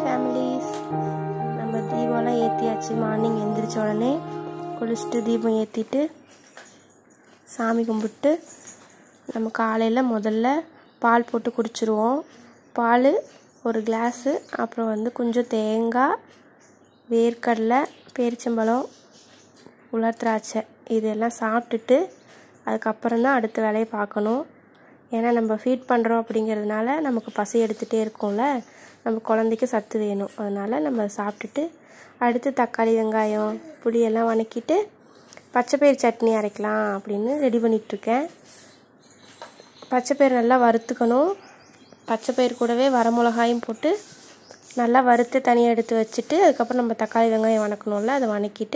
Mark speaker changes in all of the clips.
Speaker 1: families நம்ம தீபம்லாம் ஏற்றியாச்சு morning எந்திரிச்ச உடனே குளிச்சுட்டு தீபம் ஏற்றிட்டு சாமி கும்பிட்டு நம்ம காலையில் முதல்ல பால் போட்டு குடிச்சிருவோம் பால் ஒரு கிளாஸு அப்புறம் வந்து கொஞ்சம் தேங்காய் வேர்க்கடலை பேரிச்சம்பழம் உலர் திராட்சை இதெல்லாம் சாப்பிட்டுட்டு அதுக்கப்புறம் தான் அடுத்த வேலையை பார்க்கணும் ஏன்னா நம்ம ஃபீட் பண்ணுறோம் அப்படிங்கிறதுனால நமக்கு பசி எடுத்துகிட்டே இருக்கும்ல நம்ம குழந்தைக்கு சத்து வேணும் அதனால் நம்ம சாப்பிட்டுட்டு அடுத்து தக்காளி வெங்காயம் புளியெல்லாம் வணக்கிட்டு பச்சைப்பயிர் சட்னி அரைக்கலாம் அப்படின்னு ரெடி பண்ணிகிட்ருக்கேன் பச்சைப்பயிர் நல்லா வறுத்துக்கணும் பச்சைப்பயிர் கூடவே வரமிளகாயும் போட்டு நல்லா வறுத்து தனியாக எடுத்து வச்சுட்டு அதுக்கப்புறம் நம்ம தக்காளி வெங்காயம் வணக்கணும்ல அதை வணக்கிட்டு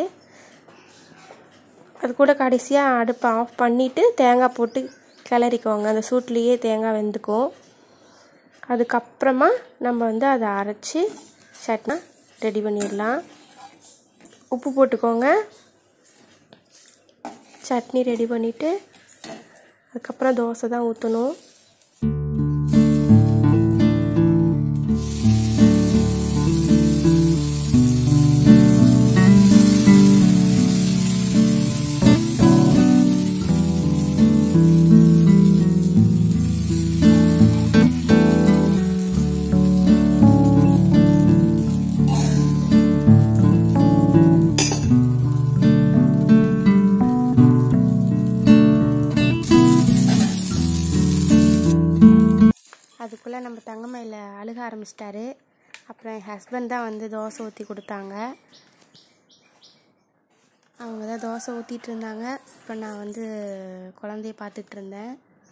Speaker 1: அது கூட கடைசியாக அடுப்பை ஆஃப் பண்ணிவிட்டு தேங்காய் போட்டு கிளறிக்கோங்க அந்த சூட்லேயே தேங்காய் வெந்துக்கும் அதுக்கப்புறமா நம்ம வந்து அதை அரைச்சி சட்னா ரெடி பண்ணிடலாம் உப்பு போட்டுக்கோங்க சட்னி ரெடி பண்ணிவிட்டு அதுக்கப்புறம் தோசை தான் ஊற்றணும் அதுக்குள்ளே நம்ம தங்கமயில அழுக ஆரம்பிச்சிட்டாரு அப்புறம் என் ஹஸ்பண்ட் தான் வந்து தோசை ஊற்றி கொடுத்தாங்க அவங்க தான் தோசை ஊற்றிட்டு இருந்தாங்க இப்போ நான் வந்து குழந்தைய பார்த்துட்டு இருந்தேன்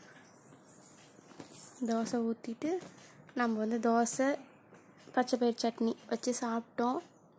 Speaker 1: தோசை ஊற்றிட்டு நம்ம வந்து தோசை பச்சை பயிர் சட்னி வச்சு சாப்பிட்டோம்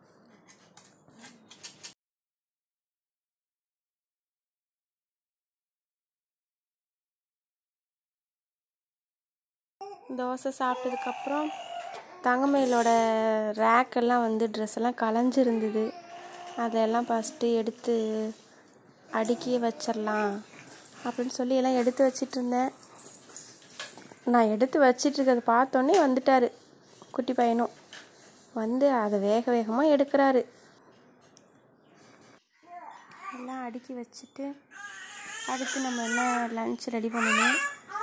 Speaker 1: தோசை சாப்பிட்டதுக்கப்புறம் தங்கமயிலோட ரேக்கெல்லாம் வந்து ட்ரெஸ் எல்லாம் கலைஞ்சிருந்தது அதெல்லாம் ஃபஸ்ட்டு எடுத்து அடுக்கி வச்சிடலாம் அப்படின்னு சொல்லி எல்லாம் எடுத்து வச்சிட்டு இருந்தேன் நான் எடுத்து வச்சிட்டு இருக்கிறத பார்த்தோன்னே வந்துட்டாரு குட்டி பையனும் வந்து அதை வேக வேகமாக எடுக்கிறாரு எல்லாம் அடுக்கி வச்சுட்டு அடுத்து நம்ம என்ன லஞ்ச் ரெடி பண்ணணும்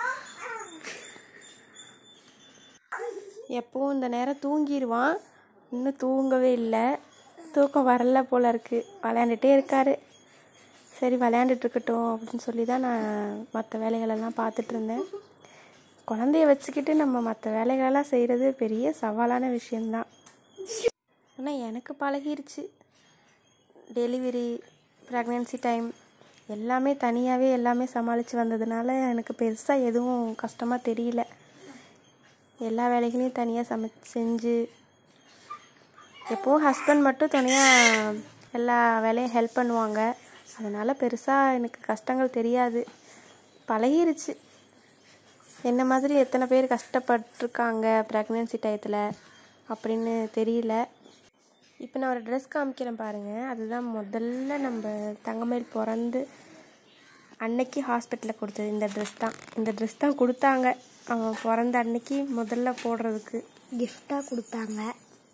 Speaker 1: எப்பவும் இந்த நேரம் தூங்கிடுவான் இன்னும் தூங்கவே இல்லை தூக்கம் வரல போல இருக்கு விளையாண்டுட்டே இருக்காரு சரி விளையாண்டுட்டு இருக்கட்டும் அப்படின்னு சொல்லி தான் நான் மற்ற வேலைகளெல்லாம் பார்த்துட்டு இருந்தேன் குழந்தைய வச்சுக்கிட்டு நம்ம மற்ற வேலைகளெல்லாம் செய்கிறது பெரிய சவாலான விஷயந்தான் ஆனால் எனக்கு பழகிருச்சு டெலிவரி ப்ரெக்னென்சி டைம் எல்லாமே தனியாகவே எல்லாமே சமாளித்து வந்ததுனால எனக்கு பெருசாக எதுவும் கஷ்டமாக தெரியல எல்லா வேலைகளையும் தனியாக சமை செஞ்சு எப்போவும் ஹஸ்பண்ட் மட்டும் தனியாக எல்லா வேலையும் ஹெல்ப் பண்ணுவாங்க அதனால் பெருசாக எனக்கு கஷ்டங்கள் தெரியாது பழகிருச்சு என்ன மாதிரி எத்தனை பேர் கஷ்டப்பட்டிருக்காங்க ப்ரெக்னென்சி டயத்தில் அப்படின்னு தெரியல இப்போ நான் ஒரு ட்ரெஸ் காமிக்கிறேன் பாருங்கள் அதுதான் முதல்ல நம்ம தங்கமயில் பிறந்து அன்னைக்கு ஹாஸ்பிட்டலில் கொடுத்தது இந்த ட்ரெஸ் தான் இந்த ட்ரெஸ் தான் கொடுத்தாங்க அவன் பிறந்த அன்னைக்கு முதல்ல போடுறதுக்கு
Speaker 2: கிஃப்டாக கொடுத்தாங்க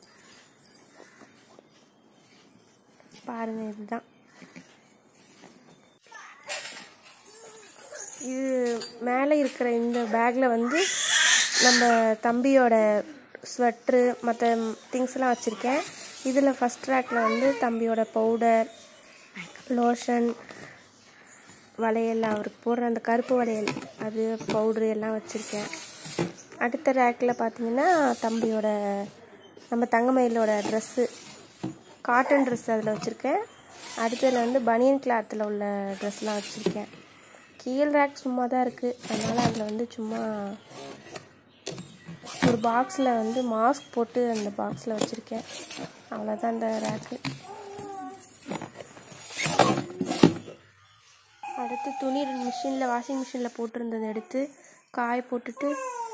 Speaker 1: பாருங்க இதுதான் இது மேலே இருக்கிற இந்த பேக்கில் வந்து நம்ம தம்பியோட ஸ்வெட்ரு மற்ற திங்ஸ்லாம் வச்சுருக்கேன் இதில் ஃபஸ்ட் ரேக்கில் வந்து தம்பியோட பவுடர் லோஷன் வளையல் அவருக்கு போடுற அந்த கருப்பு வளையல் அது பவுட்ரு எல்லாம் வச்சுருக்கேன் அடுத்த ரேக்கில் பார்த்தீங்கன்னா தம்பியோட நம்ம தங்கமயிலோட ட்ரெஸ்ஸு காட்டன் ட்ரெஸ் அதில் வச்சுருக்கேன் அடுத்ததில் வந்து பனியன் கிளாத்தில் உள்ள ட்ரெஸ்லாம் வச்சுருக்கேன் கீழ் ரேக் சும்மா தான் இருக்குது அதனால் அதில் வந்து சும்மா ஒரு பாக்ஸில் வந்து மாஸ்க் போட்டு அந்த பாக்ஸில் வச்சுருக்கேன் அவ்வளோதான் அந்த ரேக்கு அடுத்து துணி மிஷினில் வாஷிங் மிஷினில் போட்டிருந்ததை எடுத்து காய போட்டுட்டு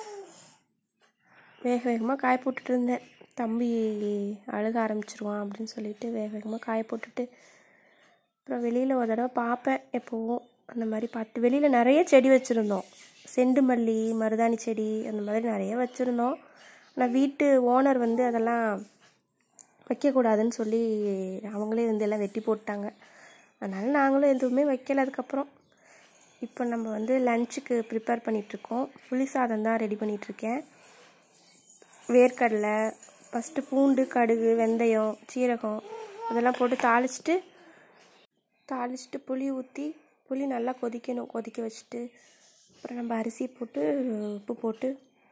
Speaker 1: வேக வேகமாக காய போட்டுட்டு இருந்தேன் தம்பி அழுக ஆரம்பிச்சிருவான் அப்படின்னு சொல்லிட்டு வேக வேகமாக காய போட்டுட்டு அப்புறம் வெளியில் ஒரு தடவை பார்ப்பேன் எப்போவும் அந்த மாதிரி பார்த்து வெளியில் நிறைய செடி வச்சுருந்தோம் செண்டு மல்லி மருதாணி செடி அந்த மாதிரி நிறைய வச்சுருந்தோம் ஆனால் வீட்டு ஓனர் வந்து அதெல்லாம் வைக்கக்கூடாதுன்னு சொல்லி அவங்களே வந்து எல்லாம் வெட்டி போட்டாங்க அதனால் நாங்களும் எதுவுமே வைக்கல அதுக்கப்புறம் இப்போ நம்ம வந்து லஞ்சுக்கு ப்ரிப்பேர் பண்ணிகிட்ருக்கோம் புளி சாதம் தான் ரெடி பண்ணிகிட்ருக்கேன் வேர்க்கடலை ஃபஸ்ட்டு பூண்டு கடுகு வெந்தயம் சீரகம் அதெல்லாம் போட்டு தாளிச்சிட்டு தாளிச்சிட்டு புளி ஊற்றி புளி நல்லா கொதிக்கணும் கொதிக்க வச்சுட்டு அப்புறம் நம்ம அரிசி போட்டு உப்பு போட்டு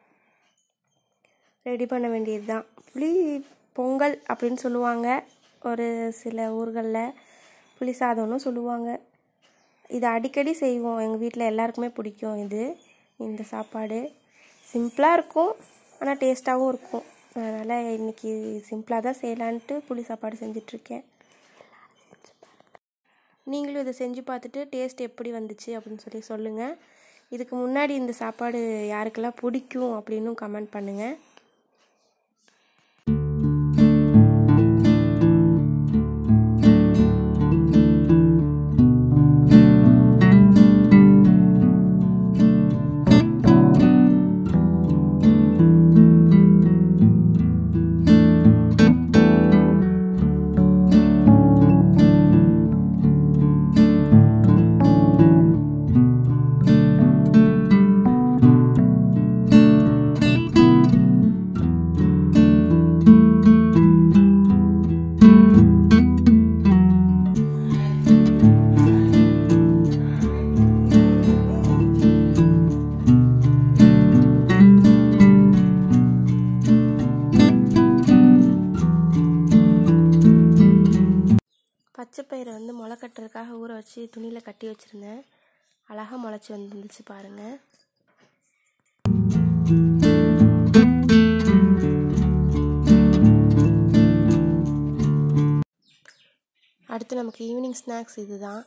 Speaker 1: ரெடி பண்ண வேண்டியது தான் புளி பொங்கல் அப்படின்னு சொல்லுவாங்க ஒரு சில ஊர்களில் புளி சாதம்னு சொல்லுவாங்க இது அடிக்கடி செய்வோம் எங்கள் வீட்டில் எல்லாருக்குமே பிடிக்கும் இது இந்த சாப்பாடு சிம்பிளாக இருக்கும் ஆனால் டேஸ்ட்டாகவும் இருக்கும் அதனால் இன்றைக்கி சிம்பிளாக தான் செய்யலான்ட்டு புளி சாப்பாடு செஞ்சிட்ருக்கேன் நீங்களும் இதை செஞ்சு பார்த்துட்டு டேஸ்ட் எப்படி வந்துச்சு அப்படின்னு சொல்லி சொல்லுங்கள் இதுக்கு முன்னாடி இந்த சாப்பாடு யாருக்கெல்லாம் பிடிக்கும் அப்படின்னும் கமெண்ட் பண்ணுங்கள் பச்சை பயிரை வந்து முளை கட்டுறதுக்காக ஊற வச்சு துணியில் கட்டி வச்சுருந்தேன் அழகாக முளைச்சி வந்துருந்துச்சு பாருங்கள் அடுத்து நமக்கு ஈவினிங் ஸ்நாக்ஸ் இதுதான்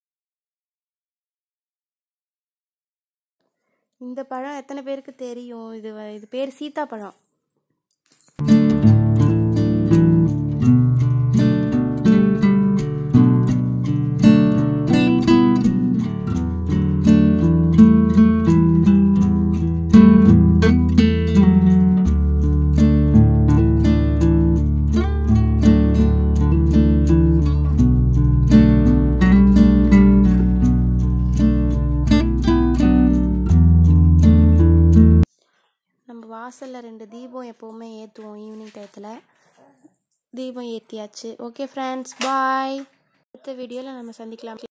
Speaker 1: இந்த பழம் எத்தனை பேருக்கு தெரியும் இது வ- இது பேர் சீத்தாப்பழம் நம்ம வாசலில் ரெண்டு தீபம் எப்போவுமே ஏற்றுவோம் ஈவினிங் டயத்தில் தீபம் ஏற்றியாச்சு ஓகே ஃப்ரெண்ட்ஸ் பாய் அடுத்த வீடியோவில் நம்ம சந்திக்கலாம்